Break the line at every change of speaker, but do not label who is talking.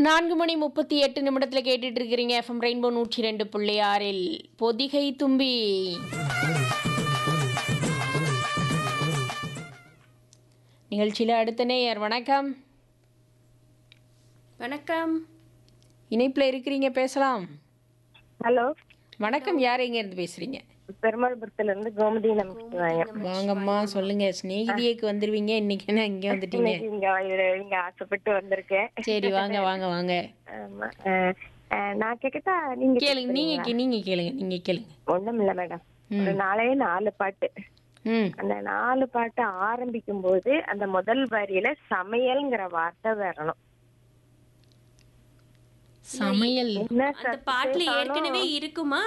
நான்கு மணி முப்பத்தி எட்டு நிமிடத்தில் கேட்டுட்டு இருக்கிறீங்க எஃப்எம் ரெயின்போ நூற்றி ரெண்டு புள்ளி ஆறில் பொதிகை தும்பி நிகழ்ச்சியில் அடுத்த நேயர் வணக்கம்
வணக்கம்
இணைப்பில் இருக்கிறீங்க பேசலாம்
ஹலோ
வணக்கம் யார் எங்க இருந்து பேசுறீங்க
பெருமாள்புரத்துல இருந்து கோமதி நமச்சிவாயம்
வாங்கம்மா சொல்லுங்க ஸ்நேகிதியேக்கு வந்துருவீங்க இன்னைக்கு என்ன இங்கே வந்துட்டீங்க
இன்னைக்கு இங்க இங்க- இங்க ஆசைப்பட்டு வந்திருக்கேன்
சரி வாங்க வாங்க வாங்க
ஆமா. அஹ், அஹ், நான் கேக்கட்டா நீங்க
கேளுங்க நீங்க கே- நீங்க கேளுங்க நீங்க கேளுங்க
ஒண்ணும் இல்ல மேடம் ஒரு நாளே நாலு பாட்டு
ம்
அந்த நாலு பாட்டு ஆரம்பிக்கும் போது அந்த முதல் வரியில சமையல்ங்கிற வார்த்தை வரணும்
சமையல்
என்ன
அந்த பாட்டுல ஏற்கனவே இருக்குமா